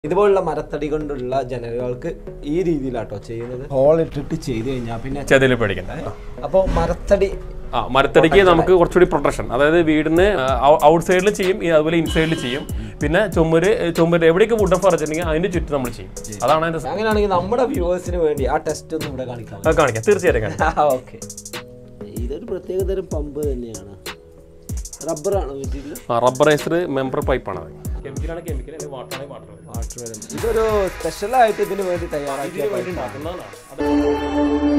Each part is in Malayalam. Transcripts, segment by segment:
ഇതുപോലുള്ള മരത്തടി കൊണ്ടുള്ള ജനലുകൾക്ക് ഈ രീതിയിലാട്ടോ ചെയ്യുന്നത് ഹോൾ ഇട്ടിട്ട് ചെയ്ത് കഴിഞ്ഞാൽ പിന്നെ ചെതിൽ പേടിക്കണ്ട അപ്പോൾ മരത്തടി ആ മരത്തടിക്ക് നമുക്ക് കുറച്ചുകൂടി പ്രൊട്ടക്ഷൻ അതായത് വീടിന് ഔട്ട് സൈഡിൽ ചെയ്യും ഈ അതുപോലെ ഇൻസൈഡിൽ ചെയ്യും പിന്നെ ചുമര് ചുമര് എവിടെയൊക്കെ വുഡ് പറിച്ചിട്ടുണ്ടെങ്കിൽ അതിന്റെ ചുറ്റും നമ്മൾ ചെയ്യും അതാണ് അതിന്റെ സ- അങ്ങനെയാണെങ്കിൽ നമ്മുടെ വ്യൂവേഴ്സിന് വേണ്ടി ആ ടെസ്റ്റ് ഒന്ന് ഇവിടെ കാണിക്കാം അത് കാണിക്കാം തീർച്ചയായിട്ടും കാണിക്കാം ഓക്കെ ഇതൊരു പ്രത്യേക തരം പമ്പ് തന്നെയാണ് റബ്ബറാണ് മെറ്റീരിയൽ ആ റബ്ബറൈസ്ഡ് മെമ്പർ പൈപ്പാണ് അത് കെമിക്കലാണ് കെമിക്കൽ അല്ലെങ്കിൽ വാട്ടറാണ് വാട്ടർ വാട്ടർ വരും ഇതൊരു സ്പെഷ്യലായിട്ട് ഇതിന് വേണ്ടി തയ്യാറാക്കിയ ഇതിന് വേണ്ടി ഉണ്ടാക്കുന്നതാണ് അത്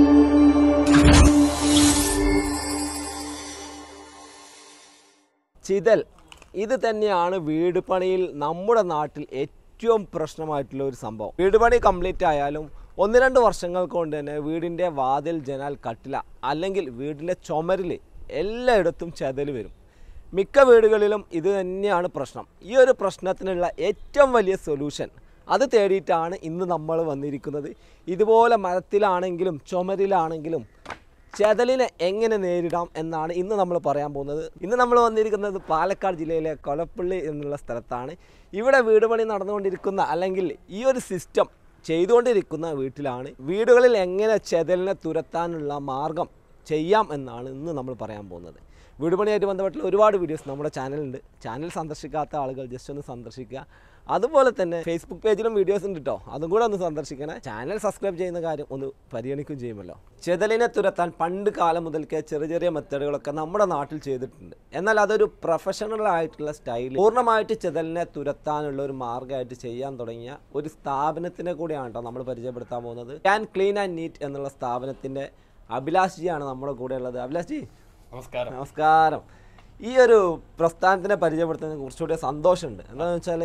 ചിതൽ ഇത് തന്നെയാണ് വീട് പണിയിൽ നമ്മുടെ നാട്ടിൽ ഏറ്റവും പ്രശ്നമായിട്ടുള്ള ഒരു സംഭവം വീട് പണി കംപ്ലീറ്റ് ആയാലും ഒന്ന് രണ്ട് വർഷങ്ങൾ കൊണ്ട് തന്നെ വീടിൻ്റെ വാതിൽ ജനാൽ കട്ടില അല്ലെങ്കിൽ വീടിൻ്റെ ചുമരിൽ എല്ലായിടത്തും ചെതൽ വരും മിക്ക വീടുകളിലും ഇത് തന്നെയാണ് പ്രശ്നം ഈ ഒരു പ്രശ്നത്തിനുള്ള ഏറ്റവും വലിയ സൊല്യൂഷൻ അത് തേടിയിട്ടാണ് ഇന്ന് നമ്മൾ വന്നിരിക്കുന്നത് ഇതുപോലെ മരത്തിലാണെങ്കിലും ചുമരിലാണെങ്കിലും ചെതലിനെ എങ്ങനെ നേരിടാം എന്നാണ് ഇന്ന് നമ്മൾ പറയാൻ പോകുന്നത് ഇന്ന് നമ്മൾ വന്നിരിക്കുന്നത് പാലക്കാട് ജില്ലയിലെ കൊലപ്പള്ളി എന്നുള്ള സ്ഥലത്താണ് ഇവിടെ വീട് പണി നടന്നുകൊണ്ടിരിക്കുന്ന അല്ലെങ്കിൽ ഈ ഒരു സിസ്റ്റം ചെയ്തുകൊണ്ടിരിക്കുന്ന വീട്ടിലാണ് വീടുകളിൽ എങ്ങനെ ചെതലിനെ തുരത്താനുള്ള മാർഗം ചെയ്യാം എന്നാണ് ഇന്ന് നമ്മൾ പറയാൻ പോകുന്നത് വീട് പണിയായിട്ട് ബന്ധപ്പെട്ടുള്ള ഒരുപാട് വീഡിയോസ് നമ്മുടെ ചാനലുണ്ട് ചാനൽ സന്ദർശിക്കാത്ത ആളുകൾ ജസ്റ്റ് ഒന്ന് സന്ദർശിക്കുക അതുപോലെ തന്നെ ഫേസ്ബുക്ക് പേജിലും വീഡിയോസ് ഉണ്ട് കേട്ടോ അതും കൂടെ ഒന്ന് സന്ദർശിക്കണേ ചാനൽ സബ്സ്ക്രൈബ് ചെയ്യുന്ന കാര്യം ഒന്ന് പരിഗണിക്കുകയും ചെയ്യുമല്ലോ ചെതലിനെ തുരത്താൻ പണ്ട് കാലം മുതൽക്കേ ചെറിയ ചെറിയ മെത്തേഡുകളൊക്കെ നമ്മുടെ നാട്ടിൽ ചെയ്തിട്ടുണ്ട് എന്നാൽ അതൊരു പ്രൊഫഷണൽ ആയിട്ടുള്ള സ്റ്റൈൽ പൂർണ്ണമായിട്ട് ചെതലിനെ തുരത്താനുള്ള ഒരു മാർഗ്ഗമായിട്ട് ചെയ്യാൻ തുടങ്ങിയ ഒരു സ്ഥാപനത്തിനെ കൂടിയാണ് കേട്ടോ നമ്മൾ പരിചയപ്പെടുത്താൻ പോകുന്നത് ക്യാൻ ക്ലീൻ ആൻഡ് നീറ്റ് എന്നുള്ള സ്ഥാപനത്തിൻ്റെ അഭിലാഷ് ജിയാണ് നമ്മുടെ കൂടെ ഉള്ളത് അഭിലാഷ് ജി നമസ്കാരം നമസ്കാരം ഈ ഒരു പ്രസ്ഥാനത്തിനെ പരിചയപ്പെടുത്തുന്നതിന് കുറച്ചുകൂടി സന്തോഷമുണ്ട് എന്താണെന്ന് വെച്ചാൽ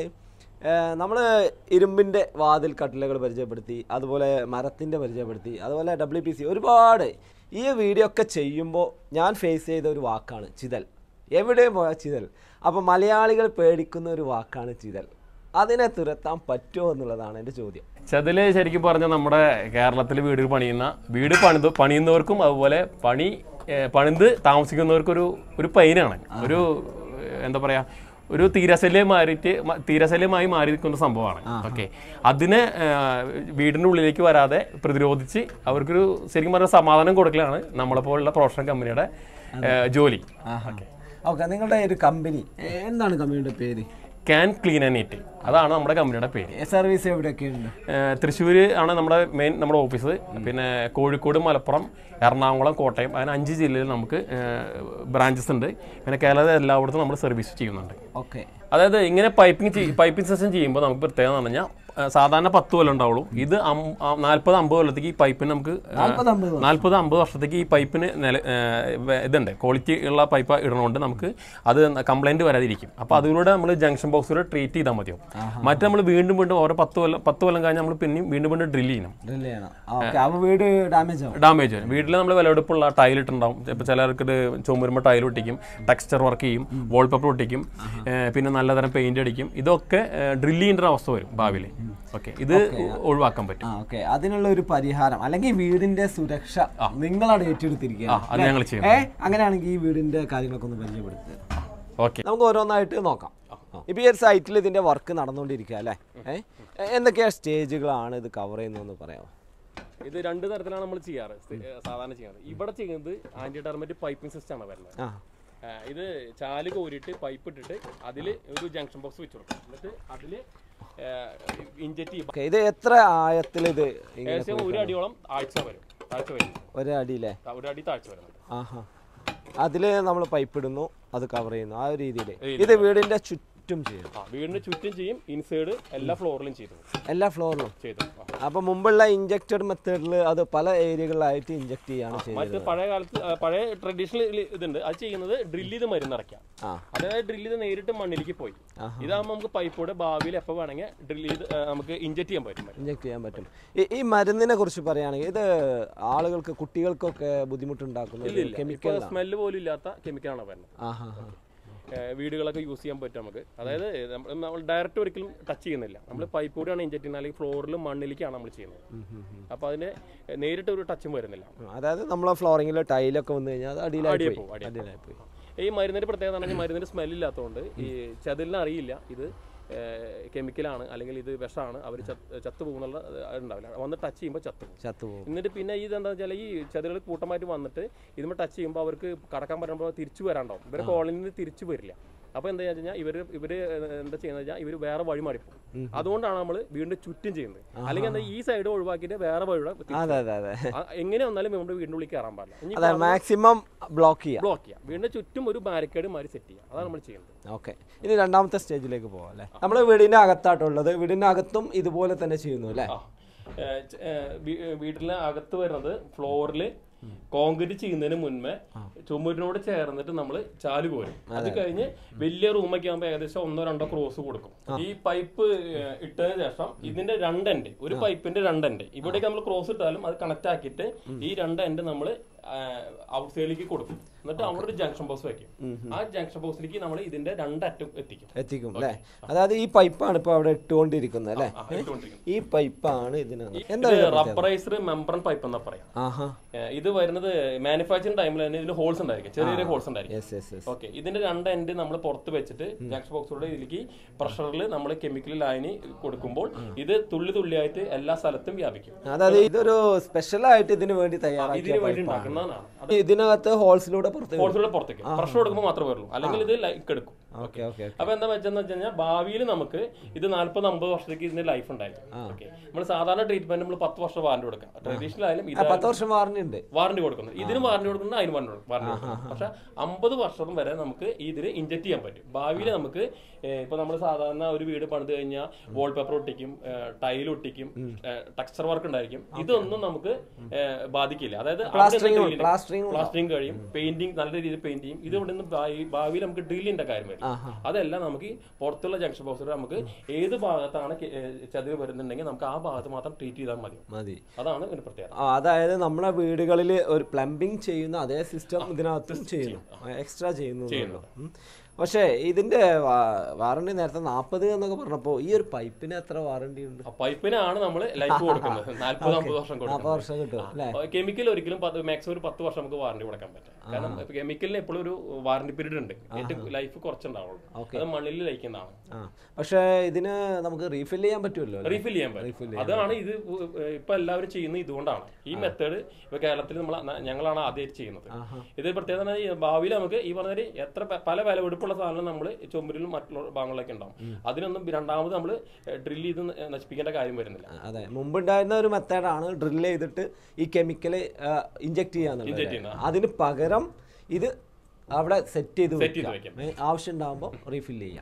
നമ്മൾ ഇരുമ്പിൻ്റെ വാതിൽ കട്ടിലകൾ പരിചയപ്പെടുത്തി അതുപോലെ മരത്തിൻ്റെ പരിചയപ്പെടുത്തി അതുപോലെ ഡബ്ല്യു പി സി ഒരുപാട് ഈ വീഡിയോ ഒക്കെ ചെയ്യുമ്പോൾ ഞാൻ ഫേസ് ചെയ്ത ഒരു വാക്കാണ് ചിതൽ എവിടെയും പോയാൽ ചിതൽ അപ്പോൾ മലയാളികൾ പേടിക്കുന്ന ഒരു വാക്കാണ് ചിതൽ അതിനെ തുരത്താൻ പറ്റുമോ എന്നുള്ളതാണ് എൻ്റെ ചോദ്യം ചെതില് ശരിക്കും പറഞ്ഞാൽ നമ്മുടെ കേരളത്തിൽ വീട് പണിയുന്ന വീട് പണിത് പണിയുന്നവർക്കും അതുപോലെ പണി ഏഹ്, പണിത് താമസിക്കുന്നവർക്കും ഒരു ഒരു പെയിനാണ് ഒരു ഏഹ്, എന്താ പറയാ ഒരു തീരശല്യം മാറിയിട്ട് മ- തീരശല്യമായി മാറി നിൽക്കുന്ന സംഭവമാണ് ഓക്കെ അതിനെ ഏഹ്, വീടിന്റെ ഉള്ളിലേക്ക് വരാതെ പ്രതിരോധിച്ച് അവർക്കൊരു ശരിക്കും പറഞ്ഞ സമാധാനം കൊടുക്കലാണ് നമ്മളെ പോലുള്ള പ്രൊഫഷണൽ കമ്പനിയുടെ ഏഹ്, ജോലി ഓക്കെ ഓക്കെ നിങ്ങളുടെ ഒരു കമ്പനി എന്താണ് കമ്പനിയുടെ പേര് ക്യാൻ ക്ലീൻ ആൻഡ് നീറ്റ് അതാണ് നമ്മുടെ കമ്പനിയുടെ പേര് സർവീസ് എവിടെയൊക്കെ ഉണ്ട് തൃശ്ശൂർ ആണ് നമ്മുടെ മെയിൻ നമ്മുടെ ഓഫീസ് പിന്നെ കോഴിക്കോട് മലപ്പുറം എറണാകുളം കോട്ടയം അങ്ങനെ അഞ്ച് ജില്ലയിൽ നമുക്ക് ബ്രാഞ്ചസ് ഉണ്ട് പിന്നെ കേരളത്തിൽ എല്ലായിടത്തും നമ്മൾ സർവീസ് ചെയ്യുന്നുണ്ട് ഓക്കെ അതായത് ഇങ്ങനെ പൈപ്പിംഗ് പൈപ്പിംഗ് സെഷൻ ചെയ്യുമ്പോൾ നമുക്ക് പ്രത്യേകത എന്ന് പറഞ്ഞു കഴിഞ്ഞാൽ ആ, സാധാരണ പത്ത് കൊല്ലം ഉണ്ടാവുള്ളൂ ഇത് നാൽപ്പത് അമ്പത് കൊല്ലത്തേക്ക് ഈ പൈപ്പിന് നമുക്ക് നാൽപ്പത് അമ്പത് നാൽപ്പത് അമ്പത് വർഷത്തേക്ക് ഈ പൈപ്പിന് നില ആ, വെ- ഇതുണ്ട് ക്വാളിറ്റി ഉള്ള പൈപ്പ് ഇടണോണ്ട് നമുക്ക് അത് കംപ്ലൈന്റ് വരാതിരിക്കും അപ്പോൾ അതിലൂടെ നമ്മൾ ജംഗ്ഷൻ ബോക്സിലൂടെ ട്രീറ്റ് ചെയ്താൽ മതിയോ മറ്റേ നമ്മൾ വീണ്ടും വീണ്ടും ഓരോ പത്ത് കൊല്ലം പത്ത് കൊല്ലം കഴിഞ്ഞ് നമ്മൾ പിന്നെയും വീണ്ടും വീണ്ടും ഡ്രിൽ ചെയ്യണം ഡ്രിൽ ചെയ്യണം ഓക്കെ അപ്പോൾ വീട് ഡാമേജ് ആവും ഡാമേജ് വരും വീട്ടിൽ നമ്മൾ വിലപിടിപ്പുള്ള ടൈൽ ഇട്ടുണ്ടാവും ഇപ്പോൾ ചിലർക്ക് ഇത് ചുമരുമ്പോൾ ടൈൽ ഒട്ടിക്കും ടെക്സ്ചർ വർക്ക് ചെയ്യും വാൾപേപ്പർ ഒട്ടിക്കും ഏഹ് പിന്നെ നല്ലതരം പെയിന്റ് അടിക്കും ഇതൊക്കെ ഡ്രിൽ ചെയ്യേണ്ട ഒരു അവസ്ഥ വരും ഭാവിയിൽ ഓക്കെ ഇത് ഒഴിവാക്കാൻ പറ്റും ആ ഓക്കെ അതിനുള്ള ഒരു പരിഹാരം അല്ലെങ്കിൽ വീടിന്റെ സുരക്ഷ നിങ്ങളാണ് ആ ഏറ്റെടുത്തിരിക്കുക അത് ഞങ്ങൾ ചെയ്യും ഏ അങ്ങനെയാണെങ്കിൽ ഈ വീടിന്റെ കാര്യങ്ങളൊക്കെ ഒന്ന് പരിചയപ്പെടുത്തുക ഓക്കെ നമുക്ക് ഓരോന്നായിട്ട് നോക്കാം ഇപ്പൊ ഈ ഒരു സൈറ്റിൽ ഇതിന്റെ വർക്ക് നടന്നുകൊണ്ടിരിക്കുക അല്ലേ ഏഹ് എന്തൊക്കെയാ സ്റ്റേജുകളാണ് ഇത് കവർ ചെയ്യുന്നതെന്ന് പറയാമോ ഇത് രണ്ട് തരത്തിലാണ് നമ്മൾ ചെയ്യാറ് സ്ഥി- ഏഹ് സാധാരണ ചെയ്യുന്നത് ഇവിടെ ചെയ്യുന്നത് ആന്റി ടെർമറ്റ് പൈപ്പിംഗ് സിസ്റ്റം ആണ് വരുന്നത് ആ ഏഹ് ഇത് ചാല് കോരിയിട്ട് പൈപ്പ് ഇട്ടിട്ട് അതിൽ ഒരു ജംഗ്ഷൻ ബോക്സ് വെച്ച് കൊടുക്കും എന്നിട്ട് അതിൽ ഇഞ്ചക്ട് ചെയ്യും ഓക്കെ ഇത് എത്ര ആഴത്തിൽ ഇത് ഇങ്ങനെ ഏകദേശം ഒരു അടിയോളം ആഴ്ച വരും താഴ്ച വരും ഒരു അടിയില്ലേ ഒരു അടി താഴ്ച വരുന്നുണ്ട് ആഹാ അതില് നമ്മൾ പൈപ്പ് ഇടുന്നു അത് കവർ ചെയ്യുന്നു ആ ഒരു രീതിയിൽ ഇത് വീടിന്റെ ചുറ്റും ചെയ്യും ആ വീടിന് ചുറ്റും ചെയ്യും ഇൻസൈഡ് എല്ലാ ഫ്ലോറിലും ചെയ്തു എല്ലാ ഫ്ലോറിലും ചെയ്തു ആ. അപ്പൊ മുമ്പുള്ള ഇഞ്ചക്റ്റഡ് മെത്തേഡിൽ അത് പല ഏരിയകളിലായിട്ട് ഇഞ്ചക്ട് ചെയ്യാണ് ചെയ്യുന്നത് മറ്റ് പഴയ കാലത്ത് ആ, പഴയ ട്രഡീഷണൽ ഇതുണ്ട് അത് ചെയ്യുന്നത് ഡ്രിൽ ചെയ്ത് മരുന്നിറക്കാം ആ അതായത് ഡ്രിൽ ചെയ്ത് നേരിട്ട് മണ്ണിലേക്ക് പോയി ഇതാകുമ്പോൾ നമുക്ക് പൈപ്പോടെ ഭാവിയിൽ എപ്പോൾ വേണമെങ്കിൽ ഡ്രിൽ ചെയ്ത് ആ, നമുക്ക് ഇഞ്ചക്ട് ചെയ്യാൻ പറ്റും ഇഞ്ചക്ട് ചെയ്യാൻ പറ്റും ഈ- ഈ മരുന്നിനെ കുറിച്ച് പറയുകയാണെങ്കിൽ ഇത് ആളുകൾക്ക് കുട്ടികൾക്കൊക്കെ ബുദ്ധിമുട്ടുണ്ടാക്കുന്ന കെമിക്കൽ സ്മെല്ല് പോലും ഇല്ലാത്ത കെമിക്കലാണ് വരുന്നത് ആഹാ ഹാ. ഏഹ് വീടുകളൊക്കെ യൂസ് ചെയ്യാൻ പറ്റും നമുക്ക് അതായത് നമ്മ- നമ്മൾ ഡയറക്റ്റ് ഒരിക്കലും ടച്ച് ചെയ്യുന്നില്ല നമ്മൾ പൈപ്പ് കൂടെയാണ് ഇഞ്ചക്ട് ചെയ്യുന്നത് അല്ലെങ്കിൽ ഫ്ലോറിൽ മണ്ണിലേക്കാണ് നമ്മൾ ചെയ്യുന്നത് അപ്പോൾ അതിന് നേരിട്ട് ഒരു ടച്ചും വരുന്നില്ല അതായത് നമ്മളെ ഫ്ലോറിങ്ങിൽ ടൈലൊക്കെ വന്നു കഴിഞ്ഞാൽ അത് അടിയിലായി അടിയിൽ പോയി പോകും അടിയിൽ അടിയിലായി പോയി ഈ മരുന്നിന്റെ പ്രത്യേകത എന്ന് പറഞ്ഞാൽ മരുന്നിന്റെ സ്മെല്ല് ഇല്ലാത്തതുകൊണ്ട് ഈ ചതിലിന് അറിയില്ല ഇത് കെമിക്കലാണ് അല്ലെങ്കിൽ ഇത് വിഷമാണ് അവർ ചത്തു പോകുന്നുള്ള അത് ഉണ്ടാവില്ല വന്ന് ടച്ച് ചെയ്യുമ്പോൾ ചത്തു പോകും ചത്തുപോകും എന്നിട്ട് പിന്നെ ഇത് എന്താ വെച്ചാൽ ഈ ചതുരകൾ കൂട്ടമായിട്ട് വന്നിട്ട് ഇതുമ്പോൾ ടച്ച് ചെയ്യുമ്പോൾ അവർക്ക് കടക്കാൻ പറ്റുമ്പോൾ തിരിച്ചു വരാണ്ടാവും ഇവരെ കോളനിയിൽ നിന്ന് തിരിച്ചു വരില്ല അപ്പോൾ എന്താ വെച്ച് കഴിഞ്ഞാൽ ഇവർ ഇവർ എന്താ ചെയ്യുന്നത് വെച്ചാൽ ഇവർ വേറെ വഴി മാറിപ്പോകും അതുകൊണ്ടാണ് നമ്മൾ വീണ്ടും ചുറ്റും ചെയ്യുന്നത് അല്ലെങ്കിൽ എന്താ ഈ സൈഡ് ഒഴിവാക്കിയിട്ട് വേറെ വഴിയുടെ അതെ അതെ അതെ എങ്ങനെ വന്നാലും നമ്മുടെ വീടിൻ്റെ ഉള്ളിൽ കയറാൻ പാടില്ല ഇനി അതെ മാക്സിമം ബ്ലോക്ക് ചെയ്യാം ബ്ലോക്ക് ചെയ്യാം വീടിൻ്റെ ചുറ്റും ഒരു ബാരിക്കേഡ് മാറി സെറ്റ് ചെയ്യാം അതാണ് നമ്മൾ ചെയ്യുന്നത് ഓക്കെ ഇനി രണ്ടാമത്തെ സ്റ്റേജിലേക്ക് പോവാം അല്ലേ നമ്മൾ വീടിന്റെ അകത്താട്ടുള്ളത് വീടിന്റെ അകത്തും ഇതുപോലെ തന്നെ ചെയ്യുന്നു അല്ലേ ആ ഏഹ് ച- ഏഹ് വീ- ഏഹ് വീട്ടിലെ അകത്ത് വരുന്നത് ഫ്ലോറിൽ കോൺക്രീറ്റ് ചെയ്യുന്നതിന് മുൻപേ ചുമരിനോട് ചേർന്നിട്ട് നമ്മൾ ചാല് കോരും അത് കഴിഞ്ഞ് വലിയ റൂമൊക്കെ ആകുമ്പോൾ ഏകദേശം ഒന്നോ രണ്ടോ ക്രോസ് കൊടുക്കും ഈ പൈപ്പ് ഏഹ് ഇട്ടതിന് ശേഷം ഇതിന്റെ രണ്ട് എൻഡ് ഒരു പൈപ്പിന്റെ രണ്ട് എൻഡ് ഇവിടേക്ക് നമ്മൾ ക്രോസ് ഇട്ടാലും അത് കണക്ട് ആക്കിയിട്ട് ഈ രണ്ട് എൻഡ് നമ്മൾ ഔട്ട് സൈഡിലേക്ക് കൊടുക്കും എന്നിട്ട് അവിടെ ഒരു ജംഗ്ഷൻ ബോക്സ് വെക്കും ആ ജംഗ്ഷൻ ബോക്സിലേക്ക് നമ്മൾ ഇതിന്റെ രണ്ടറ്റം എത്തിക്കും എത്തിക്കും അല്ലേ അതായത് ഈ പൈപ്പാണ് ഇപ്പൊ അവിടെ ഇട്ടുകൊണ്ടിരിക്കുന്നത് അല്ലേ ആ, ഇട്ടുകൊണ്ടിരിക്കും. ഈ പൈപ്പാണ് ഇതിനകത്ത് എന്താ ഇത് റബ്ബറൈസ്ഡ് മെമ്പറൻ പൈപ്പ് എന്നാ പറയാം ആഹാ ഏഹ് ഇത് വരുന്നത് മാനുഫാക്ചറിംഗ് ടൈമിൽ തന്നെ ഇതിന് ഹോൾസ് ഉണ്ടായിരിക്കും ചെറിയ ചെറിയ ഹോൾസ് ഉണ്ടായിരിക്കും യെസ് യെസ് യെസ് ഓക്കെ ഇതിന്റെ രണ്ട് എൻഡ് നമ്മൾ പുറത്ത് വെച്ചിട്ട് ജംഗ്ഷൻ ബോക്സിലൂടെ ഇതിലേക്ക് പ്രഷറിൽ നമ്മൾ കെമിക്കൽ ലൈന് കൊടുക്കുമ്പോൾ ഇത് തുള്ളി തുള്ളിയായിട്ട് എല്ലാ സ്ഥലത്തും വ്യാപിക്കും അതായത് ഇതൊരു സ്പെഷ്യൽ ആയിട്ട് ഇതിന് വേണ്ടി തയ്യാറാക്കിയ ഇതിന് വേണ്ടി പൈപ്പാണ് ഉണ്ടാക്കുന്നതാണ് അത് ഇതിനകത്ത് ഹോൾസിലൂടെ പുറത്ത് വരും. ഹോൾസിലൂടെ പുറത്തേക്ക് പ്രഷർ കൊടുക്കുമ്പോൾ മാത്രമേ വരുള്ളൂ അല്ലെങ്കിൽ ഇത് ലൈക്ക് എടുക്കും ഓക്കെ ഓക്കെ അപ്പൊ എന്താ വെച്ചെന്ന് വെച്ച് കഴിഞ്ഞാൽ ഭാവിയിൽ നമുക്ക് ഇത് നാല്പത് അമ്പത് വർഷത്തേക്ക് ഇതിന്റെ ലൈഫ് ഉണ്ടായിരിക്കും ഓക്കെ നമ്മൾ സാധാരണ ട്രീറ്റ്മെന്റ് നമ്മൾ പത്ത് വർഷം വാറണ്ടി കൊടുക്കാം ട്രഡീഷണൽ ആയാലും ഇത് പത്ത് വർഷം വാറണ്ടി ഉണ്ട് വാറണ്ടി കൊടുക്കുന്നത് ഇതിന് വാറണ്ടി കൊടുക്കുന്നത് അതിന് വാറണ്ടി വാറണ്ടി കൊടുക്കുന്നത് പക്ഷെ അമ്പത് വർഷം വരെ നമുക്ക് ഇതിന് ഇഞ്ചക്ട് ചെയ്യാൻ പറ്റും ഭാവിയിൽ നമുക്ക് ഏഹ്, ഇപ്പൊ നമ്മൾ സാധാരണ ഒരു വീട് പണിത് കഴിഞ്ഞാൽ വാൾ പേപ്പർ ഒട്ടിക്കും ടൈൽ ഒട്ടിക്കും ടെക്സ്ചർ വർക്ക് ഉണ്ടായിരിക്കും ഇതൊന്നും നമുക്ക് ഏഹ്, ബാധിക്കില്ല അതായത് പ്ലാസ്റ്ററിംഗ് പ്ലാസ്റ്ററിംഗ് പ്ലാസ്റ്ററിംഗ് കഴിയും പെയിന്റിങ് നല്ല രീതിയിൽ പെയിന്റ് ചെയ്യും ഇത് ഇവിടെ നിന്ന് ഭാവി- ഭാവിയിൽ നമുക്ക് ഡ്രില്ലിന്റെ കാര്യം വരും ആഹാ. അതെല്ലാം നമുക്ക് ഈ പുറത്തുള്ള ജംഗ്ഷൻ ബോക്സിൽ നമുക്ക് ഏത് ഭാഗത്താണ് കെ- ഏഹ്, ചതിവ് വരുന്നുണ്ടെങ്കിൽ നമുക്ക് ആ ഭാഗത്ത് മാത്രം ട്രീറ്റ് ചെയ്താൽ മതി മതി അതാണ് ഇതിന്റെ പ്രത്യേകത ആ, അതായത് നമ്മളെ വീടുകളിൽ ഒരു പ്ലംബിംഗ് ചെയ്യുന്ന അതേ സിസ്റ്റം ഇതിനകത്തും ചെയ്യുന്നു എക്സ്ട്രാ ചെയ്യുന്നു ഉം. പക്ഷേ ഇതിന്റെ വാറണ്ടി നേരത്തെ നാൽപ്പത് എന്നൊക്കെ പറഞ്ഞപ്പോൾ ഈ ഒരു പൈപ്പിന് എത്ര വാറണ്ടി ഉണ്ട് ആ പൈപ്പിനാണ് നമ്മൾ ലൈഫ് കൊടുക്കുന്നത് നാല്പത് അമ്പത് വർഷം നാൽപ്പത് കൊടുക്കുന്നത് വർഷം കിട്ടും അല്ലേ കെമിക്കൽ ഒരിക്കലും മാക്സിമം ഒരു പത്ത് വർഷം നമുക്ക് വാറണ്ടി കൊടുക്കാൻ പറ്റും കാരണം കെമിക്കലിന് എപ്പോഴും ഒരു വാറണ്ടി പീരീഡ് ഉണ്ട് ഏറ്റവും ലൈഫ് കുറച്ചുണ്ടാവുള്ളൂ അത് മണ്ണിൽ ലയിക്കുന്നതാണ് ആ പക്ഷേ ഇതിന് നമുക്ക് റീഫിൽ ചെയ്യാൻ പറ്റുമല്ലോ അല്ലേ? റീഫിൽ ചെയ്യാൻ പറ്റും അതാണ് ഇത് ഇപ്പൊ എല്ലാവരും ചെയ്യുന്നത് ഇതുകൊണ്ടാണ് ഈ മെത്തേഡ് ഇപ്പൊ കേരളത്തിൽ നമ്മൾ ഞങ്ങളാണ് ആദ്യമായിട്ട് ചെയ്യുന്നത് ഇത് പ്രത്യേകത എന്ന് പറഞ്ഞാൽ ഭാവിയിൽ നമുക്ക് ഈ പറഞ്ഞ എത്ര പ- പല വിലവെടുപ്പുള്ള സാധനം നമ്മൾ ചുമരിലും മറ്റുള്ള ഭാഗങ്ങളിലൊക്കെ ഉണ്ടാവും അതിനൊന്നും രണ്ടാമത് നമ്മൾ ഡ്രിൽ ചെയ്ത് നശിപ്പിക്കേണ്ട കാര്യം വരുന്നില്ല അതെ മുമ്പുണ്ടായിരുന്ന ഒരു മെത്തേഡാണ് ഡ്രിൽ ചെയ്തിട്ട് ഈ കെമിക്കൽ ഇഞ്ചെക്ട് Inject ചെയ്യാന്നുള്ളത് ചെയ്യുന്നത്. അതിന് പകരം ഇത് അവിടെ സെറ്റ് ചെയ്ത് സെറ്റ് ചെയ്ത് വെക്കാം വെക്കാം ഏ, ആവശ്യം ഉണ്ടാകുമ്പോൾ റീഫിൽ ചെയ്യാം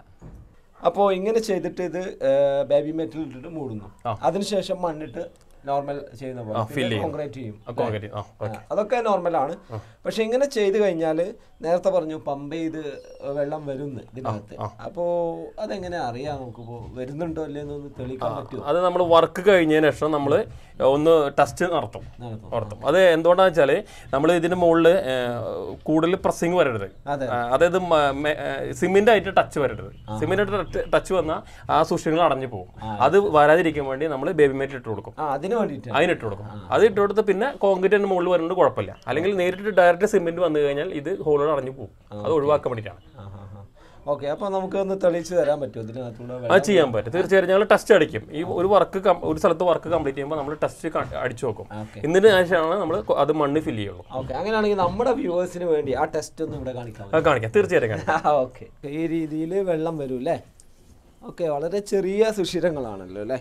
അപ്പോൾ ഇങ്ങനെ ചെയ്തിട്ട് ഇത് ബേബി മെറ്റൽ ഇട്ടിട്ട് മൂടുന്നു അതിനുശേഷം മണ്ണിട്ട് നോർമൽ ചെയ്യുന്ന പോലെ കോൺക്രീറ്റ് ചെയ്യും കോൺക്രീറ്റ് ആ ആ, അതൊക്കെ നോർമലാണ് പക്ഷെ ഇങ്ങനെ ചെയ്ത് കഴിഞ്ഞാൽ നേരത്തെ പറഞ്ഞു പമ്പ് ചെയ്ത് വെള്ളം വരുന്നു ഇതിനകത്ത് അപ്പോ അതെങ്ങനെ അറിയാം നമുക്കിപ്പോ വരുന്നുണ്ടോ അല്ലേന്നൊന്ന് തെളിയിക്കാൻ പറ്റുമോ അത് നമ്മൾ വർക്ക് കഴിഞ്ഞതിന് ശേഷം നമ്മൾ ഒന്ന് ടെസ്റ്റ് നടത്തും നടത്തും. നടത്തും അത് എന്തുകൊണ്ടാന്ന് വെച്ചാല് നമ്മൾ ഇതിന്റെ മുകളിൽ കൂടുതൽ പ്രസ്സിങ് വരരുത് അതെ. ആ, അതായത് സിമെന്റ് ആയിട്ട് ടച്ച് വരരുത് സിമെന്റ് ആയിട്ട് ടച്ച് വന്നാൽ ആ സൂക്ഷ്മങ്ങൾ അടഞ്ഞു പോകും അത് വരാതിരിക്കാൻ വേണ്ടി നമ്മൾ ബേബി മേറ്റ് ഇട്ട് കൊടുക്കും ആ അതിന് വേണ്ടിയിട്ട് അതിന് ഇട്ട് കൊടുക്കും അത് ഇട്ട് കൊടുത്ത് പിന്നെ കോൺക്രീറ്റിന്റെ മുകളിൽ വരുന്നത് കുഴപ്പമില്ല അല്ലെങ്കിൽ നേരിട്ട് ഡയറക്റ്റ് സിമെന്റ് വന്നു കഴിഞ്ഞാൽ ഇത് ഹോളുകൾ അടഞ്ഞു പോകും അത് ഒഴിവാക്കാൻ വേണ്ടിയിട്ടാണ് ഓക്കെ അപ്പൊ നമുക്ക് ഒന്ന് തെളിയിച്ച് തരാൻ പറ്റുമോ ഇതിനകത്തൂടെ വെള്ളം? അത് ചെയ്യാൻ പറ്റും തീർച്ചയായും ഞങ്ങൾ ടെസ്റ്റ് അടിക്കും ഈ ഒരു വർക്ക് ഒരു സ്ഥലത്ത് വർക്ക് കംപ്ലീറ്റ് ചെയ്യുമ്പോൾ നമ്മൾ ടെസ്റ്റ് അടിച്ചു നോക്കും ഓക്കെ എന്നിട്ട് ശേഷമാണ് നമ്മൾ അത് മണ്ണ് ഫില്ല് ചെയ്യുള്ളൂ ഓക്കെ അങ്ങനെയാണെങ്കിൽ നമ്മുടെ വ്യൂവേഴ്സിന് വേണ്ടി ആ ടെസ്റ്റ് ഒന്ന് ഇവിടെ കാണിക്കാം അത് കാണിക്കാം തീർച്ചയായിട്ടും കാണിക്കാം ഓക്കെ ഈ രീതിയിൽ വെള്ളം വരും അല്ലേ ഓക്കെ വളരെ ചെറിയ സുഷിരങ്ങളാണല്ലോ അല്ലേ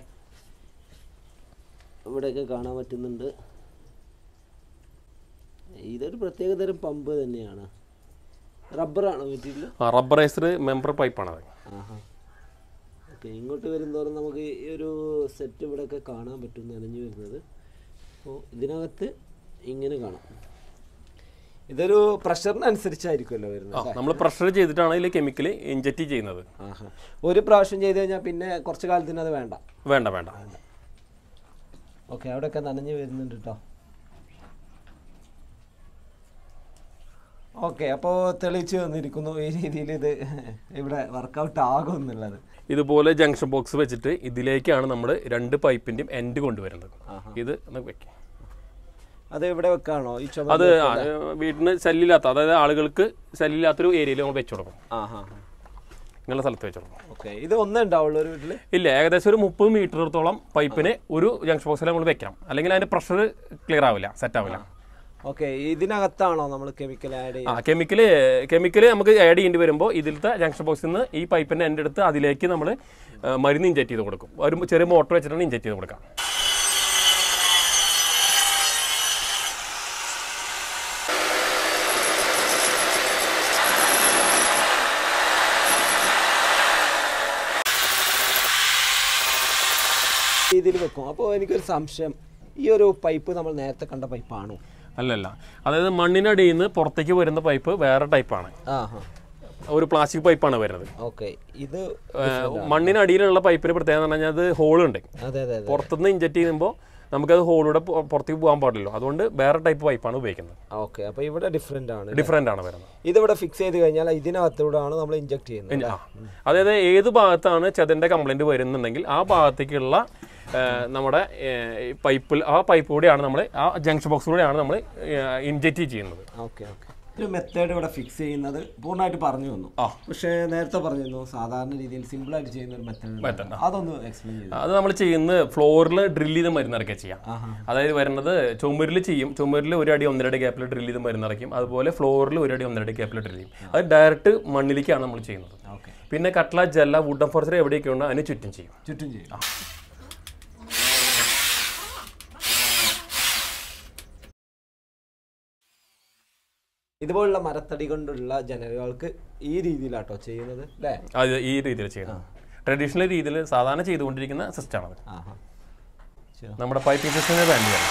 ഇവിടെയൊക്കെ കാണാൻ പറ്റുന്നുണ്ട് ഇതൊരു പ്രത്യേക തരം പമ്പ് തന്നെയാണ് റബ്ബറാണോ മെറ്റീരിയൽ ആ റബ്ബറൈസ്ഡ് മെമ്പർ പൈപ്പാണ് അത് ആഹാ ഓക്കെ ഇങ്ങോട്ട് വരുന്നതോറും നമുക്ക് ഈ ഒരു സെറ്റ് ഇവിടെയൊക്കെ കാണാൻ പറ്റും നനഞ്ഞു വരുന്നത് അപ്പോൾ ഇതിനകത്ത് ഇങ്ങനെ കാണാം ഇതൊരു പ്രഷറിനനുസരിച്ചായിരിക്കുമല്ലോ വരുന്നത് നമ്മൾ പ്രഷർ ചെയ്തിട്ടാണ് ഇതിൽ കെമിക്കൽ ഇഞ്ചക്റ്റ് ചെയ്യുന്നത് ആഹാ ഒരു പ്രാവശ്യം ചെയ്ത് കഴിഞ്ഞാൽ പിന്നെ കുറച്ച് കാലത്തിന് അത് വേണ്ട വേണ്ട വേണ്ട ഓക്കെ അവിടെയൊക്കെ നനഞ്ഞു വരുന്നുണ്ട് കേട്ടോ ഓക്കെ അപ്പോൾ തെളിയിച്ച് വന്നിരിക്കുന്നു ഈ രീതിയിൽ ഇത് ഇവിടെ വർക്കൗട്ട് ആകും എന്നുള്ളത് ഇതുപോലെ ജംഗ്ഷൻ ബോക്സ് വെച്ചിട്ട് ഇതിലേക്കാണ് നമ്മൾ രണ്ട് പൈപ്പിന്റെയും എൻഡ് കൊണ്ടുവരുന്നത് ഇത് ഒന്ന് വെക്കാം അത് ഇവിടെ വെക്കാണോ ഈ ചുമ അത് ആ, വീടിന് ശല്യമില്ലാത്ത അതായത് ആളുകൾക്ക് ശല്യമില്ലാത്തൊരു ഏരിയയിൽ നമ്മൾ വെച്ചു കൊടുക്കും ആഹാ നിങ്ങളുടെ സ്ഥലത്ത് വെച്ചോളൂ ഓക്കെ ഇത് ഒന്നേ ഉണ്ടാവുള്ളൂ ഒരു വീട്ടിൽ ഇല്ല ഏകദേശം ഒരു മുപ്പത് മീറ്ററത്തോളം പൈപ്പിന് ഒരു ജംഗ്ഷൻ ബോക്സിൽ നമ്മൾ വെക്കണം അല്ലെങ്കിൽ അതിന്റെ പ്രഷർ ക്ലിയർ ആവില്ല സെറ്റ് ആവില്ല ഓക്കെ ഇതിനകത്താണോ നമ്മൾ കെമിക്കൽ ആഡ് ആ കെമിക്കല് കെമിക്കല് നമുക്ക് ആഡ് ചെയ്യേണ്ടി വരുമ്പോൾ ഇതിലത്തെ ജംഗ്ഷൻ ബോക്സിൽ നിന്ന് ഈ പൈപ്പിന്റെ എൻ്റെ അടുത്ത് അതിലേക്ക് നമ്മൾ മരുന്ന് ഇഞ്ചക്ട് ചെയ്ത് കൊടുക്കും ഒരു ചെറിയ മോട്ടർ വെച്ചിട്ടാണ് ഇഞ്ചക്ട് ചെയ്ത് കൊടുക്കുക രീതിയിൽ വെക്കും അപ്പോൾ എനിക്കൊരു സംശയം ഈ ഒരു പൈപ്പ് നമ്മൾ നേരത്തെ കണ്ട പൈപ്പാണോ അല്ലല്ല അതായത് മണ്ണിനടിയിൽ നിന്ന് പുറത്തേക്ക് വരുന്ന പൈപ്പ് വേറെ ടൈപ്പാണ് ആ ഹാ ഒരു പ്ലാസ്റ്റിക് പൈപ്പാണ് വരുന്നത് ഓക്കെ ഇത് ഏഹ് മണ്ണിനടിയിലുള്ള പൈപ്പിന് പ്രത്യേകത എന്ന് പറഞ്ഞാൽ അത് ഹോളുണ്ട് അതെ അതെ അതെ പുറത്തുനിന്ന് ഇഞ്ചക്ട് ചെയ്യുമ്പോൾ നമുക്കത് ഹോളിലൂടെ പൊ- പുറത്തേക്ക് പോകാൻ പാടില്ലല്ലോ അതുകൊണ്ട് വേറെ ടൈപ്പ് പൈപ്പാണ് ഉപയോഗിക്കുന്നത് ഓക്കെ അപ്പോൾ ഇവിടെ ഡിഫറെൻ്റ് ആണ് ഡിഫറെൻ്റ് ആണ് വരുന്നത് ഇതിവിടെ ഫിക്സ് ചെയ്ത് കഴിഞ്ഞാൽ ഇതിനകത്തൂടെയാണ് നമ്മൾ ഇഞ്ചെക്ട് ചെയ്യുന്നത് ആ. അതായത് ഏത് ഭാഗത്താണ് ചെതന്റെ കംപ്ലൈന്റ് വരുന്നുണ്ടെങ്കിൽ ആ ഭാഗത്തേക്കുള്ള ഏഹ്, നമ്മുടെ പൈപ്പിൽ ആ പൈപ്പ് കൂടെയാണ് നമ്മൾ ആ ജംഗ്ഷൻ ബോക്സിലൂടെയാണ് നമ്മൾ ഇൻജക്റ്റ് ചെയ്യുന്നത് ഓക്കെ ഓക്കെ ഒരു മെത്തേഡ് ഇവിടെ ഫിക്സ് ചെയ്യുന്നത് പൂർണ്ണമായിട്ട് പറഞ്ഞു തന്നു ആ. പക്ഷേ നേരത്തെ പറഞ്ഞിരുന്നു സാധാരണ രീതിയിൽ സിമ്പിൾ ആയിട്ട് ചെയ്യുന്ന ഒരു മെത്തേഡ് അതൊന്ന് എക്സ്പ്ലെയിൻ ചെയ്തു അത് നമ്മൾ ചെയ്യുന്നത് ഫ്ലോറിൽ ഡ്രിൽ ചെയ്ത് മരുന്നിറക്കുക ചെയ്യാം ആഹാ. അതായത് വരുന്നത് ചുമരിൽ ചെയ്യും ചുമരിൽ ഒരു അടി ഒന്നര അടി ഗ്യാപ്പിൽ ഡ്രിൽ ചെയ്ത് മരുന്നിറക്കും അതുപോലെ ഫ്ലോറിൽ ഒരു അടി ഒന്നര അടി ഗ്യാപ്പിൽ ഡ്രിൽ ചെയ്യും അത് ഡയറക്റ്റ് മണ്ണിലേക്കാണ് നമ്മൾ ചെയ്യുന്നത് ഓക്കെ പിന്നെ കട്ട്ല ജല്ല വുഡൻ ഫോർച്ചർ എവിടെയൊക്കെ ഉണ്ടോ അതിന് ചുറ്റും ചെയ്യും ചുറ്റും ചെയ്യും ഇതുപോലുള്ള മരത്തടി കൊണ്ടുള്ള ജനലുകൾക്ക് ഈ രീതിയിലാട്ടോ ചെയ്യുന്നത് അല്ലേ അത് ഈ രീതിയിൽ ചെയ്യണം ട്രഡീഷണൽ രീതിയിൽ സാധാരണ ചെയ്തുകൊണ്ടിരിക്കുന്ന സിസ്റ്റമാണത് ആഹാ ശരി. നമ്മുടെ പൈപ്പിംഗ് സിസ്റ്റത്തിന് വേണ്ടിയാണ്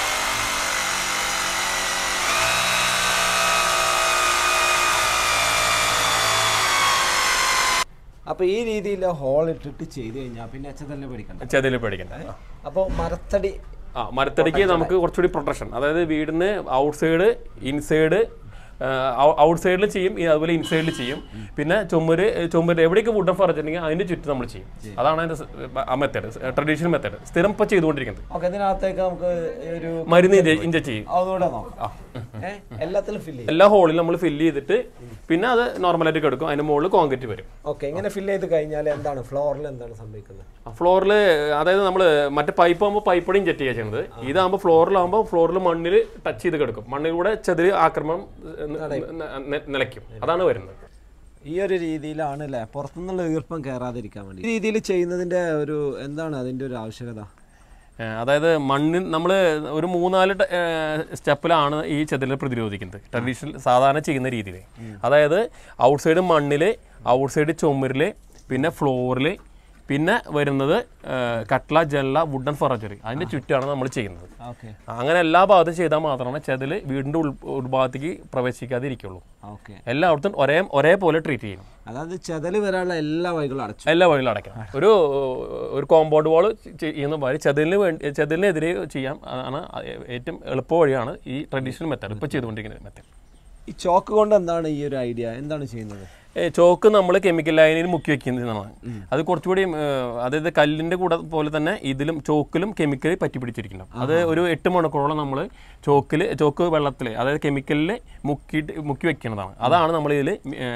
അപ്പൊ ഈ രീതിയിൽ ഹോൾ ഇട്ടിട്ട് ചെയ്ത് കഴിഞ്ഞാൽ പിന്നെ അച്ഛൻ തന്നെ പഠിക്കണ്ട ചെതിൽ പേടിക്കണ്ട ആ. അപ്പോൾ മരത്തടി ആ മരത്തടിക്ക് നമുക്ക് കുറച്ചുകൂടി പ്രൊട്ടക്ഷൻ അതായത് വീടിന് ഔട്ട് സൈഡ് ഇൻസൈഡ് ഔട്ട് സൈഡിൽ ചെയ്യും ഈ അതുപോലെ ഇൻസൈഡിൽ ചെയ്യും പിന്നെ ചുമര് ചുമര് എവിടെയൊക്കെ വുഡൻ ഫർണിച്ചറിങ് അതിന്റെ ചുറ്റും നമ്മൾ ചെയ്യും അതാണ് അതിന്റെ സ്- ആ മെത്തേഡ് ട്രഡീഷണൽ മെത്തേഡ് സ്ഥിരം ഇപ്പോൾ ചെയ്തുകൊണ്ടിരിക്കുന്നത് ഓക്കെ ഇതിനകത്തേക്ക് നമുക്ക് ഒരു മരുന്ന് ഇഞ്ചക്ട് ചെയ്യും അതുകൂടെ നോക്കാം ഏ? എല്ലാത്തിലും ഫില്ല് ചെയ്യും എല്ലാ ഹോളിലും നമ്മൾ ഫില്ല് ചെയ്തിട്ട് പിന്നെ അത് നോർമലായിട്ട് കിടക്കും അതിന്റെ മുകളിൽ കോൺക്രീറ്റ് വരും ഓക്കെ ഇങ്ങനെ ഫില്ല് ചെയ്ത് കഴിഞ്ഞാൽ എന്താണ് ഫ്ലോറിൽ എന്താണ് സംഭവിക്കുന്നത് ഫ്ലോറിൽ അതായത് നമ്മൾ മറ്റേ പൈപ്പ് ആകുമ്പോൾ പൈപ്പോടെ ഇഞ്ചക്ട് ചെയ്യുക ചെയ്യുന്നത് ഇതാകുമ്പോൾ ഫ്ലോറിലാകുമ്പോൾ ഫ്ലോറിൽ മണ്ണിൽ ടച്ച് ചെയ്ത് കിടക്കും മണ്ണിലൂടെ ചെതിര് ആക്രമണം ഏഹ്, ന- ന- നിലയ്ക്കും അതാണ് വരുന്നത് ഈ ഒരു രീതിയിലാണ് അല്ലേ പുറത്തുനിന്നുള്ള ഈർപ്പം കയറാതിരിക്കാൻ വേണ്ടി ഈ രീതിയിൽ ചെയ്യുന്നതിന്റെ ഒരു എന്താണ് അതിന്റെ ഒരു ആവശ്യകത ഏഹ്, അതായത് മണ്ണിൽ നമ്മൾ ഒരു മൂന്നാല് ട- ഏഹ്, സ്റ്റെപ്പിലാണ് ഈ ചെതിലിനെ പ്രതിരോധിക്കുന്നത് ട്രഡീഷണൽ സാധാരണ ചെയ്യുന്ന രീതിയിൽ അതായത് ഔട്ട് സൈഡ് മണ്ണിൽ ഔട്ട് സൈഡ് ചുമരിൽ പിന്നെ ഫ്ലോറിൽ പിന്നെ വരുന്നത് ഏഹ്, കട്ട്ല ജനല വുഡൻ ഫർണിച്ചർ അതിൻ്റെ ചുറ്റാണ് നമ്മൾ ചെയ്യുന്നത് ഓക്കെ അങ്ങനെ എല്ലാ ഭാഗത്തും ചെയ്താൽ മാത്രമേ ചെതിൽ വീടിൻ്റെ ഉൾ ഉൾഭാഗത്തേക്ക് പ്രവേശിക്കാതെ ഇരിക്കുള്ളൂ ഓക്കെ എല്ലായിടത്തും ഒരേ ഒരേപോലെ ട്രീറ്റ് ചെയ്യണം അതായത് ചെതല് വരാനുള്ള എല്ലാ വഴികളും അടച്ചു എല്ലാ വഴികളും അടയ്ക്കണം ഒരു ഒരു കോമ്പൗണ്ട് വാൾ ചെയ്യുന്ന പോലെ ചെതിലിന് വേണ്ടി ചെതിലിനെതിരെ ചെയ്യാം ആണ് ഏറ്റവും എളുപ്പ വഴിയാണ് ഈ ട്രഡീഷണൽ മെത്തേഡ് ഇപ്പോൾ ചെയ്തുകൊണ്ടിരിക്കുന്ന മെത്തേഡ് ഈ ചോക്ക് കൊണ്ട് എന്താണ് ഈ ഒരു ഐഡിയ എന്താണ് ചെയ്യുന്നത് ചോക്ക് നമ്മൾ കെമിക്കൽ ലൈനിൽ മുക്കി വെക്കുന്നതാണ് അത് കുറച്ചുകൂടി ഏ, അതായത് കല്ലിന്റെ കൂടെ പോലെ തന്നെ ഇതിലും ചോക്കിലും കെമിക്കൽ പറ്റി പിടിച്ചിരിക്കണം അത് ഒരു എട്ട് മണിക്കൂറോളം നമ്മൾ ചോക്കിൽ ചോക്ക് വെള്ളത്തിൽ അതായത് കെമിക്കലിൽ മുക്കിയിട്ട് മുക്കി വെക്കുന്നതാണ് അതാണ് നമ്മൾ ഇതിൽ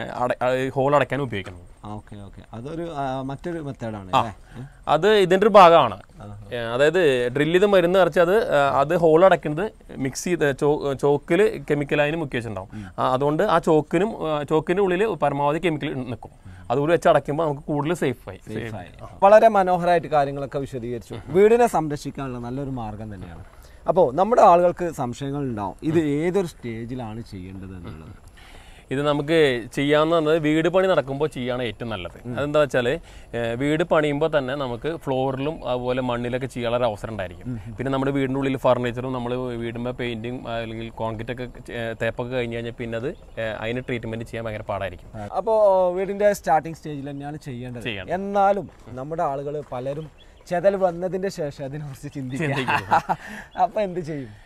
ഹോൾ അടയ്ക്കാൻ ഉപയോഗിക്കുന്നത് ഓക്കെ ഓക്കെ അതൊരു ആ, മറ്റൊരു മെത്തേഡാണ് അല്ലേ അത് ഇതിൻ്റെ ഒരു ഭാഗമാണ് ഏ, അതായത് ഡ്രിൽ ചെയ്ത് മരുന്ന് നിറച്ച് അത് ആ, അത് ഹോൾ അടയ്ക്കുന്നത് മിക്സ് ചെയ്ത് ചോക്കിൽ കെമിക്കൽ അതിന് മുക്കി വെച്ചിട്ടുണ്ടാവും ആ, അതുകൊണ്ട് ആ ചോക്കിനും ആ, ചോക്കിന്റെ ഉള്ളിൽ പരമാവധി കെമിക്കൽ നിൽക്കും അതുകൂടി വെച്ച് അടയ്ക്കുമ്പോൾ നമുക്ക് കൂടുതൽ സേഫായി വളരെ മനോഹരമായിട്ട് കാര്യങ്ങളൊക്കെ വിശദീകരിച്ചു വീടിനെ സംരക്ഷിക്കാനുള്ള നല്ലൊരു മാർഗം തന്നെയാണ് അപ്പോൾ നമ്മുടെ ആളുകൾക്ക് സംശയങ്ങൾ ഉണ്ടാവും ഇത് ഏതൊരു സ്റ്റേജിലാണ് ചെയ്യേണ്ടത് എന്നുള്ളത് ഇത് നമുക്ക് ചെയ്യാവുന്ന വീട് പണി നടക്കുമ്പോൾ ചെയ്യാണ് ഏറ്റവും നല്ലത് അതെന്താ വെച്ചാൽ വീട് പണിയുമ്പോൾ തന്നെ നമുക്ക് ഫ്ലോറിലും അതുപോലെ മണ്ണിലൊക്കെ ചെയ്യാനുള്ള ഒരു അവസരം ഉണ്ടായിരിക്കും പിന്നെ നമ്മുടെ വീടിൻ്റെ ഉള്ളിൽ ഫർണിച്ചറും നമ്മൾ വീടുമ്പോൾ പെയിൻറ്റിങ് അല്ലെങ്കിൽ കോൺക്രീറ്റ് ഒക്കെ ഏഹ്, തേപ്പൊക്കെ കഴിഞ്ഞ് കഴിഞ്ഞാൽ പിന്നെ അത് ഏഹ്, അതിന് ട്രീറ്റ്മെൻറ്റ് ചെയ്യാൻ ഭയങ്കര പാടായിരിക്കും അപ്പോൾ വീടിന്റെ സ്റ്റാർട്ടിംഗ് സ്റ്റേജിൽ തന്നെയാണ് ചെയ്യേണ്ടത് ചെയ്യണം. എന്നാലും നമ്മുടെ ആളുകൾ പലരും ചെതൽ വന്നതിന്റെ ശേഷം അതിനെക്കുറിച്ച് ചിന്തിക്കും അപ്പൊ എന്ത് ചെയ്യും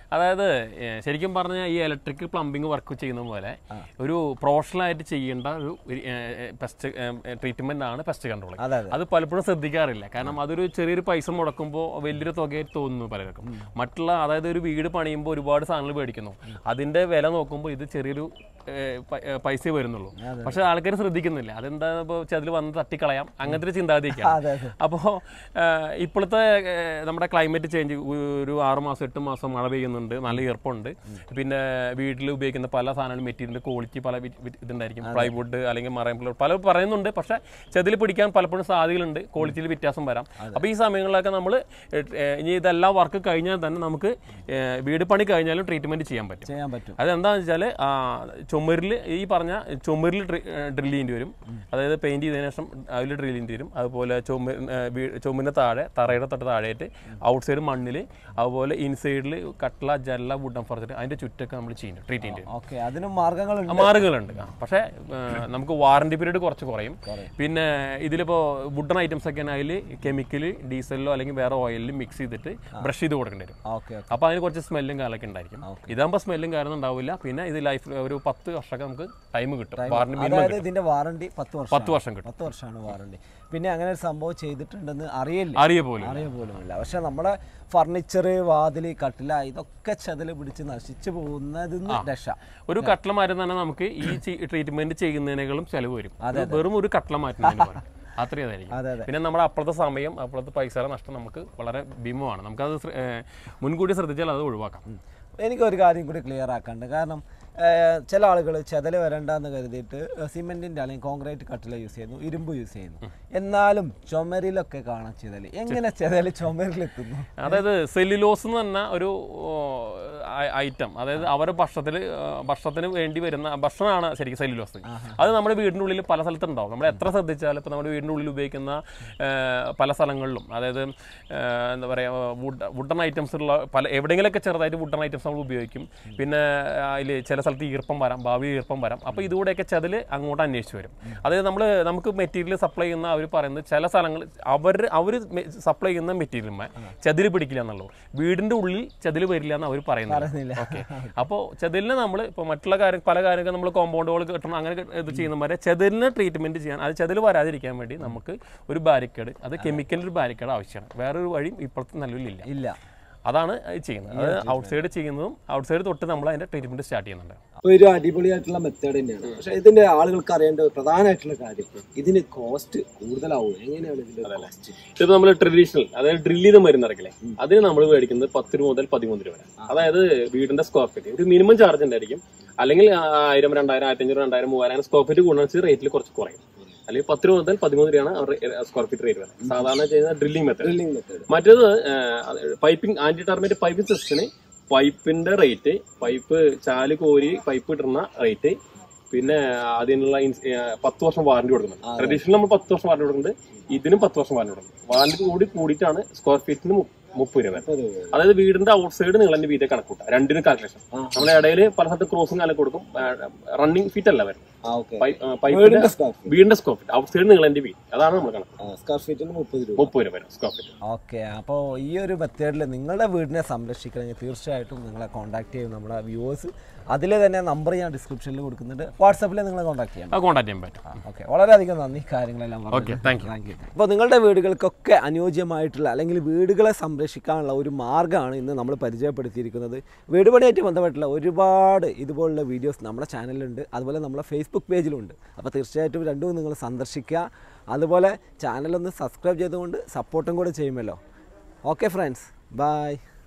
അതായത് ഏഹ്, ശരിക്കും പറഞ്ഞാൽ ഈ ഇലക്ട്രിക് പ്ലംബിംഗ് വർക്ക് ചെയ്യുന്ന പോലെ ഒരു പ്രൊഫഷണലായിട്ട് ചെയ്യേണ്ട ഒരു പെസ്റ്റ് ട്രീറ്റ്മെന്റ് ആണ് പെസ്റ്റ് കൺട്രോൾ അതെ അതെ അത് പലപ്പോഴും ശ്രദ്ധിക്കാറില്ല കാരണം അതൊരു ചെറിയൊരു പൈസ മുടക്കുമ്പോൾ വലിയൊരു തുകയായിട്ട് തോന്നുന്നു പലർക്കും മറ്റുള്ള അതായത് ഒരു വീട് പണിയുമ്പോൾ ഒരുപാട് സാധനങ്ങൾ മേടിക്കുന്നു അതിന്റെ വില നോക്കുമ്പോൾ ഇത് ചെറിയൊരു ഏഹ്, പ- ഏഹ്, പൈസ വരുന്നുള്ളൂ പക്ഷെ ആൾക്കാർ ശ്രദ്ധിക്കുന്നില്ല അതെന്താ ഇപ്പോൾ അതിൽ വന്ന് തട്ടിക്കളയാം അങ്ങനത്തെ ഒരു ചിന്താഗതിയൊക്കെയാണ് അതെ അതെ അപ്പോൾ ഇപ്പോഴത്തെ ഏഹ്, നമ്മുടെ ക്ലൈമറ്റ് ചേഞ്ച് ഒരു ആറ് മാസം എട്ട് മാസം മഴ പെയ്യുന്നുണ്ട് നല്ല ഈർപ്പമുണ്ട് പിന്നെ വീട്ടിൽ ഉപയോഗിക്കുന്ന പല സാധനങ്ങളും മെറ്റീരിയലിൻ്റെ ക്വാളിറ്റി പല വി- വി- ഇതുണ്ടായിരിക്കും പ്ലൈവുഡ് അല്ലെങ്കിൽ മറൈൻ പ്ലൈവുഡ് പല പറയുന്നുണ്ട് പക്ഷേ ചെതിൽ പിടിക്കാൻ പലപ്പോഴും സാധ്യതകളുണ്ട് ക്വാളിറ്റിയിൽ വ്യത്യാസം വരാം അപ്പോൾ ഈ സമയങ്ങളിലൊക്കെ നമ്മൾ ഇനി ഇതെല്ലാം വർക്ക് കഴിഞ്ഞാൽ തന്നെ നമുക്ക് ഏഹ്, വീട് പണി കഴിഞ്ഞാലും ട്രീറ്റ്മെൻറ്റ് ചെയ്യാൻ പറ്റും ചെയ്യാൻ പറ്റും അതെന്താണെന്ന് വെച്ചാൽ ചുമരിൽ ഈ പറഞ്ഞ ചുമരിൽ ഡ്രിൽ ചെയ്യേണ്ടി വരും അതായത് പെയിന്റ് ചെയ്തതിനു ശേഷം അതിൽ ഡ്രിൽ ചെയ്യേണ്ടി വരും അതുപോലെ ചുമ ചുമരിന് താഴെ തറയുടെ തൊട്ട് താഴെയായിട്ട് ഔട്ട് സൈഡ് മണ്ണിൽ അതുപോലെ ഇൻസൈഡിൽ കട്ട്ല ജല്ല വുഡൻ ഫർച്ചർ അതിന്റെ ചുറ്റൊക്കെ നമ്മൾ ചെയ്യുന്നുണ്ട് ട്രീറ്റ് ചെയ്യുന്നുണ്ട് ഓക്കെ അതിനും മാർഗങ്ങളുണ്ട് മാർഗങ്ങളുണ്ട് ആ, പക്ഷേ ഏഹ്, നമുക്ക് വാറണ്ടി പീരീഡ് കുറച്ച് കുറയും പിന്നെ ഇതിലിപ്പോൾ വുഡൻ ഐറ്റംസ് ഒക്കെ അതിൽ കെമിക്കൽ ഡീസലിലോ അല്ലെങ്കിൽ വേറെ ഓയിലിലും മിക്സ് ചെയ്തിട്ട് ബ്രഷ് ചെയ്ത് കൊടുക്കേണ്ടി വരും ഓക്കെ ഓക്കെ അപ്പോൾ അതിന് കുറച്ച് സ്മെല്ലും കാലൊക്കെ ഉണ്ടായിരിക്കും ഇതാകുമ്പോൾ സ്മെല്ലും കാരണം ഉണ്ടാവില്ല പിന്നെ ഇത് ലൈഫ് ഒരു പത്ത് വർഷമൊക്കെ നമുക്ക് ടൈം കിട്ടും വാറണ്ടി മിനിമം അതായത് ഇതിന്റെ വാറണ്ടി പത്ത് വർഷം പത്ത് വർഷം കിട്ടും പത്ത് വർഷമാണ് വാറണ്ടി പിന്നെ അങ്ങനെ ഒരു സംഭവം ചെയ്തിട്ടുണ്ടെന്ന് അറിയില്ല അറിയ പോലും അറിയ പോലുമില്ല പക്ഷെ നമ്മുടെ ഫർണിച്ചർ വാതില് കട്ടില ഇതൊക്കെ ചതില് പിടിച്ച് നശിച്ചു പോകുന്നതിന്ന് രക്ഷ ഒരു കട്ട്ല മാറ്റം തന്നെ നമുക്ക് ഈ ട്രീറ്റ്മെന്റ് ചെയ്യുന്നതിനേക്കാളും ചെലവ് വരും ഇത് വെറും ഒരു കട്ട്ല മാറ്റുന്നതിന് പകരം അത്രയും അതായിരിക്കും അതെ അതെ പിന്നെ നമ്മുടെ അപ്പുറത്തെ സമയം അപ്പുറത്തെ പൈസയുടെ നഷ്ടം നമുക്ക് വളരെ ഭീമമാണ് നമുക്കത് ശ്ര- ഏഹ് മുൻകൂട്ടി ശ്രദ്ധിച്ചാൽ അത് ഒഴിവാക്കാം എനിക്കൊരു കാര്യം കൂടി ക്ലിയർ ആക്കാണ്ട് കാരണം ഏഹ്, ചില ആളുകൾ ചെതല് വരണ്ടെന്ന് കരുതിയിട്ട് സിമെന്റിന്റെ അല്ലെങ്കിൽ കോൺക്രീറ്റ് കട്ടില യൂസ് ചെയ്യുന്നു ഇരുമ്പ് യൂസ് ചെയ്യുന്നു എന്നാലും ചുമരിലൊക്കെ കാണാൻ ചെതല് എങ്ങനെ ചെതല് ചുമരിലെത്തുന്നു അതായത് സെല്ലുലോസ് എന്ന് പറഞ്ഞ ഒരു ഐറ്റം അതായത് അവരുടെ ഭക്ഷണത്തിൽ ഭക്ഷണത്തിന് വേണ്ടി വരുന്ന ഭക്ഷണമാണ് ശരിക്കും സെല്ലുലോസ് അത് നമ്മുടെ വീടിൻ്റെ ഉള്ളിൽ പല സ്ഥലത്തുണ്ടാവും നമ്മൾ എത്ര ശ്രദ്ധിച്ചാലും ഇപ്പോൾ നമ്മുടെ വീടിൻ്റെ ഉള്ളിൽ ഉപയോഗിക്കുന്ന ആ, പല സ്ഥലങ്ങളിലും അതായത് ആ, എന്താ പറയുക വുഡ് വുഡൻ ഐറ്റംസ് ഉള്ള പല എവിടെയെങ്കിലുമൊക്കെ ചെറുതായിട്ട് വുഡൻ ഐറ്റംസ് നമ്മൾ ഉപയോഗിക്കും പിന്നെ അതിൽ ചില സ്ഥലത്ത് ഈർപ്പം വരാം ഭാവി ഈർപ്പം വരാം അപ്പോൾ ഇതുകൂടെയൊക്കെ ചതിൽ അങ്ങോട്ട് അന്വേഷിച്ച് വരും അതായത് നമ്മൾ നമുക്ക് മെറ്റീരിയൽ സപ്ലൈ ചെയ്യുന്ന അവർ പറയുന്നത് ചില സ്ഥലങ്ങൾ അവർ അവർ സപ്ലൈ ചെയ്യുന്ന മെറ്റീരിയലുമേ ചതിൽ പിടിക്കില്ല എന്നുള്ളൂ വീടിൻ്റെ ഉള്ളിൽ ചതിൽ വരില്ല എന്ന് അവർ പറയുന്നത് പറയുന്നില്ല ഓക്കെ അപ്പോൾ ചെതിലിനെ നമ്മൾ ഇപ്പോൾ മറ്റുള്ള കാര്യം പല കാര്യങ്ങൾ നമ്മൾ കോമ്പൗണ്ടുകൾ കിട്ടണം അങ്ങനെ ഇത് ചെയ്യുന്ന പോലെ ചെതിലിനെ ട്രീറ്റ്മെന്റ് ചെയ്യാൻ അത് ചെതിൽ വരാതിരിക്കാൻ വേണ്ടി നമുക്ക് ഒരു ബാരിക്കേഡ് അത് കെമിക്കലിൻ്റെ ഒരു ബാരിക്കേഡ് ആവശ്യമാണ് വേറൊരു വഴിയും ഇപ്പോഴത്തെ നിലവിലില്ല ഇല്ല അതാണ് ഇത് ചെയ്യുന്നത് അത് ഔട്ട് സൈഡ് ചെയ്യുന്നതും ഔട്ട് സൈഡ് തൊട്ട് നമ്മൾ അതിന്റെ ട്രീറ്റ്മെന്റ് സ്റ്റാർട്ട് ചെയ്യുന്നുണ്ട് അപ്പോൾ ഒരു അടിപൊളിയായിട്ടുള്ള മെത്തേഡ് തന്നെയാണ് പക്ഷെ ഇതിന്റെ ആളുകൾക്ക് അറിയേണ്ട ഒരു പ്രധാനമായിട്ടുള്ള കാര്യം ഇതിന് കോസ്റ്റ് കൂടുതലാവും എങ്ങനെയാണ് ഇതിന്റെ കോസ്റ്റ് ഇത് നമ്മൾ ട്രഡീഷണൽ അതായത് ഡ്രിൽ ചെയ്ത് മരുന്ന് ഇറക്കില്ലേ അതിന് നമ്മൾ മേടിക്കുന്നത് പത്ത് രൂപ മുതൽ പതിമൂന്ന് രൂപ വരെ അതായത് വീടിന്റെ സ്ക്വയർ ഫീറ്റ് ഒരു മിനിമം ചാർജ് ഉണ്ടായിരിക്കും അല്ലെങ്കിൽ ആയിരം രണ്ടായിരം ആയിരത്തി അഞ്ഞൂറ് രണ്ടായിരം മൂവായിരം സ്ക്വയർ ഫീറ്റ് കൂടുന്ന റേറ്റിൽ കുറച്ച് കുറയും അല്ലെങ്കിൽ പത്ത് രൂപ മുതൽ പതിമൂന്ന് രൂപയാണ് അവരുടെ സ്ക്വയർ ഫീറ്റ് റേറ്റ് വരുന്നത് സാധാരണ ചെയ്യുന്ന ഡ്രില്ലിംഗ് മെത്തേഡ് ഡ്രില്ലിംഗ് മെത്തേഡ് മറ്റേത് പൈപ്പിംഗ് ആന്റി ടെർമേറ്റ് പൈപ്പിംഗ് സിസ്റ്റത്തിന് പൈപ്പിന്റെ റേറ്റ് പൈപ്പ് ചാല് കോരി പൈപ്പ് ഇടുന്ന റേറ്റ് പിന്നെ അതിനുള്ള ഇൻസ്- ഏ, പത്ത് വർഷം വാറണ്ടി കൊടുക്കുന്നുണ്ട് ട്രഡീഷണൽ നമ്മൾ പത്ത് വർഷം വാറണ്ടി കൊടുക്കുന്നുണ്ട് ഇതിനും പത്ത് വർഷം വാറണ്ടി കൊടുക്കും വാറണ്ടി കൂടി കൂടിയിട്ടാണ് സ്ക്വയർ ഫീറ്റിന് മു- മുപ്പത് രൂപ വരുന്നത്. അതായത് വീടിന്റെ ഔട്ട് സൈഡ് നിങ്ങളെ വീതിയെ കണക്കൂട്ടാം രണ്ടിനും കാൽക്കുലേഷൻ നമ്മുടെ ഇടയിൽ പല സ്ഥലത്ത് ക്രോസിംഗ് കാലം കൊടുക്കും റണ്ണിങ് ഫീറ്റ് അല്ല വരുന്നത് ആ ഓക്കെ പൈപ്പിന്റെ വീടിന്റെ സ്ക്വയർ ഫീറ്റ് വീടിന്റെ സ്ക്വയർ ഫീറ്റ് ഔട്ട് സൈഡ് നിങ്ങളെ വീട് അതാണ് നമ്മൾ കണക്ക് സ്ക്വയർ ഫീറ്റിന് മുപ്പത് രൂപ മുപ്പത് രൂപ വരും സ്ക്വയർ ഫീറ്റ് ഓക്കെ അപ്പോൾ ഈ ഒരു മെത്തേഡിൽ നിങ്ങളുടെ വീടിനെ സംരക്ഷിക്കണമെങ്കിൽ തീർച്ചയായിട്ടും നിങ്ങളെ കോൺടാക്ട് ചെയ്യും നമ്മുടെ വ്യൂവേഴ്സ് അതിൽ തന്നെ നമ്പർ ഞാൻ ഡിസ്ക്രിപ്ഷനിൽ കൊടുക്കുന്നുണ്ട് വാട്സാപ്പിൽ നിങ്ങളെ കോൺടാക്ട് ചെയ്യാം അത് കോൺടാക്ട് ചെയ്യാൻ പറ്റും ഓക്കെ വളരെയധികം നന്ദി കാര്യങ്ങളെല്ലാം okay thank you thank you അപ്പോൾ നിങ്ങളുടെ വീടുകൾക്കൊക്കെ അനുയോജ്യമായിട്ടുള്ള അല്ലെങ്കിൽ വീടുകളെ സംരക്ഷിക്കാനുള്ള ഒരു മാർഗ്ഗമാണ് ഇന്ന് നമ്മൾ പരിചയപ്പെടുത്തിയിരിക്കുന്നത് വീട് പണിയായിട്ട് ബന്ധപ്പെട്ടുള്ള ഒരുപാട് ഇതുപോലുള്ള വീഡിയോസ് നമ്മുടെ ചാനലിലുണ്ട് അതുപോലെ നമ്മുടെ ഫേസ്ബുക്ക് പേജിലുണ്ട് അപ്പോൾ തീർച്ചയായിട്ടും രണ്ടും നിങ്ങൾ സന്ദർശിക്കുക അതുപോലെ ചാനലൊന്ന് സബ്സ്ക്രൈബ് ചെയ്തുകൊണ്ട് സപ്പോർട്ടും കൂടെ ചെയ്യുമല്ലോ ഓക്കെ ഫ്രണ്ട്സ് ബൈ